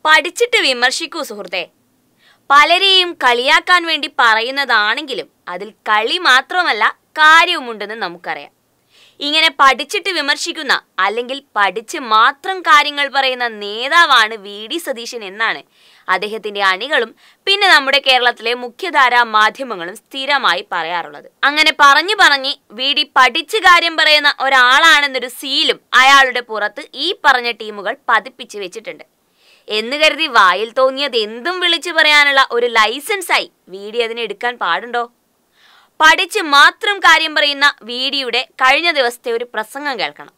പഠിച്ചിട്ട് വിമർശിക്കൂ സുഹൃത്തെ പലരെയും കളിയാക്കാൻ വേണ്ടി പറയുന്നതാണെങ്കിലും അതിൽ കളി മാത്രമല്ല കാര്യവുമുണ്ടെന്ന് നമുക്കറിയാം ഇങ്ങനെ പഠിച്ചിട്ട് വിമർശിക്കുന്ന അല്ലെങ്കിൽ പഠിച്ച് മാത്രം കാര്യങ്ങൾ പറയുന്ന നേതാവാണ് വി ഡി സതീശൻ എന്നാണ് അദ്ദേഹത്തിന്റെ അണികളും പിന്നെ നമ്മുടെ കേരളത്തിലെ മുഖ്യധാരാ മാധ്യമങ്ങളും സ്ഥിരമായി പറയാറുള്ളത് അങ്ങനെ പറഞ്ഞു പറഞ്ഞ് വി ഡി പഠിച്ച് കാര്യം പറയുന്ന ഒരാളാണെന്നൊരു സീലും അയാളുടെ പുറത്ത് ഈ പറഞ്ഞ ടീമുകൾ പതിപ്പിച്ച് വെച്ചിട്ടുണ്ട് എന്ന് കരുതി വായിൽ തോന്നിയത് എന്തും വിളിച്ചു പറയാനുള്ള ഒരു ലൈസൻസായി വി ഡി അതിനെ എടുക്കാൻ പാടുണ്ടോ പഠിച്ച് മാത്രം കാര്യം പറയുന്ന വീഡിയുടെ കഴിഞ്ഞ ദിവസത്തെ ഒരു പ്രസംഗം കേൾക്കണം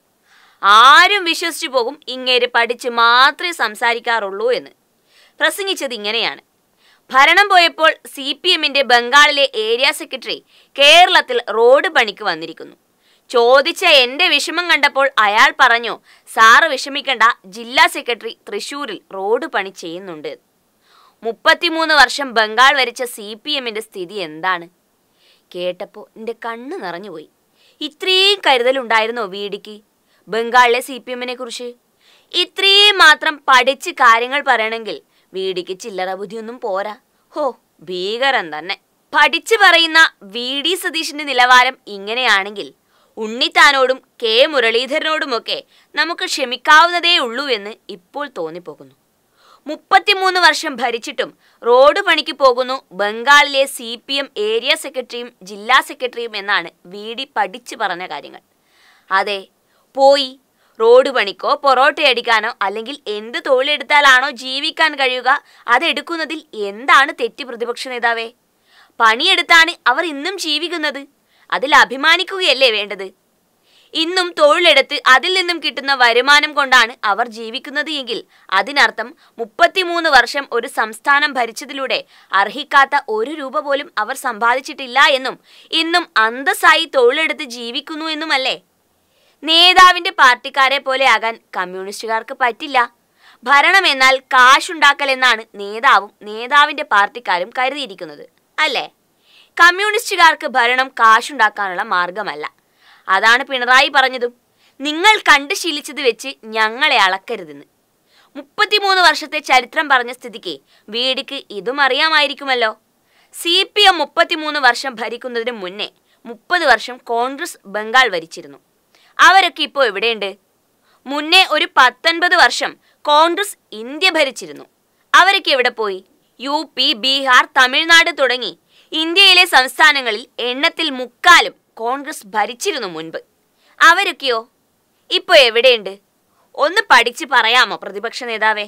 ആരും വിശ്വസിച്ചു പോകും ഇങ്ങേര് പഠിച്ച് മാത്രമേ സംസാരിക്കാറുള്ളൂ എന്ന് പ്രസംഗിച്ചത് ഇങ്ങനെയാണ് ഭരണം പോയപ്പോൾ സി പി എമ്മിന്റെ ബംഗാളിലെ ഏരിയ സെക്രട്ടറി കേരളത്തിൽ റോഡ് പണിക്ക് വന്നിരിക്കുന്നു ചോദിച്ച എന്റെ വിഷമം കണ്ടപ്പോൾ അയാൾ പറഞ്ഞു സാറ് വിഷമിക്കണ്ട ജില്ലാ സെക്രട്ടറി തൃശൂരിൽ റോഡ് പണി ചെയ്യുന്നുണ്ട് മുപ്പത്തിമൂന്ന് വർഷം ബംഗാൾ ഭരിച്ച സി പി എമ്മിന്റെ സ്ഥിതി എന്താണ് കേട്ടപ്പോൾ എൻ്റെ കണ്ണ് നിറഞ്ഞുപോയി ഇത്രയും കരുതലുണ്ടായിരുന്നോ വീടിക്ക് ബംഗാളിലെ സി പി എമ്മിനെ കുറിച്ച് ഇത്രയും മാത്രം പഠിച്ച് കാര്യങ്ങൾ പറയണമെങ്കിൽ വീടിക്ക് ചില്ലറ ബുദ്ധിയൊന്നും പോരാ ഹോ ഭീകരം തന്നെ പഠിച്ചു പറയുന്ന വി ഡി സതീഷിന്റെ നിലവാരം ഇങ്ങനെയാണെങ്കിൽ ഉണ്ണിത്താനോടും കെ മുരളീധരനോടുമൊക്കെ നമുക്ക് ക്ഷമിക്കാവുന്നതേ ഉള്ളൂ എന്ന് ഇപ്പോൾ തോന്നിപ്പോകുന്നു മുപ്പത്തിമൂന്ന് വർഷം ഭരിച്ചിട്ടും റോഡ് പണിക്ക് പോകുന്നു ബംഗാളിലെ സി പി എം ഏരിയ സെക്രട്ടറിയും ജില്ലാ സെക്രട്ടറിയും എന്നാണ് വി ഡി പഠിച്ചു പറഞ്ഞ കാര്യങ്ങൾ അതെ പോയി റോഡ് പണിക്കോ പൊറോട്ട അടിക്കാനോ അല്ലെങ്കിൽ എന്ത് തൊഴിലെടുത്താലാണോ ജീവിക്കാൻ കഴിയുക അതെടുക്കുന്നതിൽ എന്താണ് തെറ്റ് പ്രതിപക്ഷ നേതാവേ പണിയെടുത്താണ് അവർ ഇന്നും ജീവിക്കുന്നത് അതിൽ അഭിമാനിക്കുകയല്ലേ വേണ്ടത് ഇന്നും തൊഴിലെടുത്ത് അതിൽ നിന്നും കിട്ടുന്ന വരുമാനം കൊണ്ടാണ് അവർ ജീവിക്കുന്നത് എങ്കിൽ അതിനർത്ഥം മുപ്പത്തിമൂന്ന് വർഷം ഒരു സംസ്ഥാനം ഭരിച്ചതിലൂടെ അർഹിക്കാത്ത ഒരു രൂപ പോലും അവർ സമ്പാദിച്ചിട്ടില്ല എന്നും ഇന്നും അന്തസ്സായി തൊഴിലെടുത്ത് ജീവിക്കുന്നു എന്നുമല്ലേ നേതാവിന്റെ പാർട്ടിക്കാരെ പോലെ ആകാൻ കമ്മ്യൂണിസ്റ്റുകാർക്ക് പറ്റില്ല ഭരണം എന്നാൽ കാശുണ്ടാക്കൽ എന്നാണ് നേതാവും നേതാവിന്റെ പാർട്ടിക്കാരും കരുതിയിരിക്കുന്നത് അല്ലേ കമ്മ്യൂണിസ്റ്റുകാർക്ക് ഭരണം കാശുണ്ടാക്കാനുള്ള മാർഗമല്ല അതാണ് പിണറായി പറഞ്ഞതും നിങ്ങൾ കണ്ടു ശീലിച്ചത് വെച്ച് ഞങ്ങളെ അളക്കരുതെന്ന് മുപ്പത്തിമൂന്ന് വർഷത്തെ ചരിത്രം പറഞ്ഞ സ്ഥിതിക്ക് വീടിക്ക് ഇതും അറിയാമായിരിക്കുമല്ലോ സി പി എം മുപ്പത്തിമൂന്ന് വർഷം ഭരിക്കുന്നതിന് മുന്നേ മുപ്പത് വർഷം കോൺഗ്രസ് ബംഗാൾ ഭരിച്ചിരുന്നു അവരൊക്കെ ഇപ്പോൾ എവിടെയുണ്ട് മുന്നേ ഒരു പത്തൊൻപത് വർഷം കോൺഗ്രസ് ഇന്ത്യ ഭരിച്ചിരുന്നു അവരൊക്കെ എവിടെ പോയി യു പി ബീഹാർ തമിഴ്നാട് തുടങ്ങി ഇന്ത്യയിലെ സംസ്ഥാനങ്ങളിൽ എണ്ണത്തിൽ മുക്കാലും കോൺഗ്രസ് ഭരിച്ചിരുന്നു മുൻപ് അവരൊക്കെയോ ഇപ്പോൾ എവിടെയുണ്ട് ഒന്ന് പഠിച്ച് പറയാമോ പ്രതിപക്ഷ നേതാവേ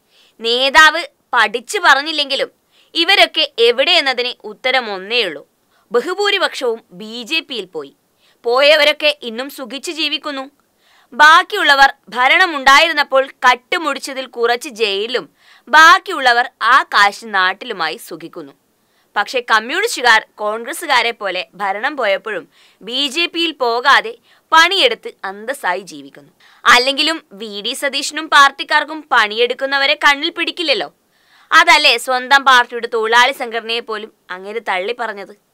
നേതാവ് പഠിച്ചു പറഞ്ഞില്ലെങ്കിലും ഇവരൊക്കെ എവിടെയെന്നതിന് ഉത്തരം ഒന്നേയുള്ളൂ ബഹുഭൂരിപക്ഷവും ബി ജെ പിയിൽ പോയി പോയവരൊക്കെ ഇന്നും സുഖിച്ചു ജീവിക്കുന്നു ബാക്കിയുള്ളവർ ഭരണമുണ്ടായിരുന്നപ്പോൾ കട്ടുമുടിച്ചതിൽ കുറച്ച് ജയിലിലും ബാക്കിയുള്ളവർ ആ കാശ് നാട്ടിലുമായി സുഖിക്കുന്നു പക്ഷെ കമ്മ്യൂണിസ്റ്റുകാർ കോൺഗ്രസ്സുകാരെ പോലെ ഭരണം പോയപ്പോഴും ബി ജെ പിയിൽ പോകാതെ പണിയെടുത്ത് അന്തസ്സായി ജീവിക്കുന്നു അല്ലെങ്കിലും വി ഡി സതീശനും പാർട്ടിക്കാർക്കും പണിയെടുക്കുന്നവരെ കണ്ണിൽ പിടിക്കില്ലല്ലോ അതല്ലേ സ്വന്തം പാർട്ടിയുടെ തൊഴിലാളി സംഘടനയെ പോലും അങ്ങനെ തള്ളി പറഞ്ഞത്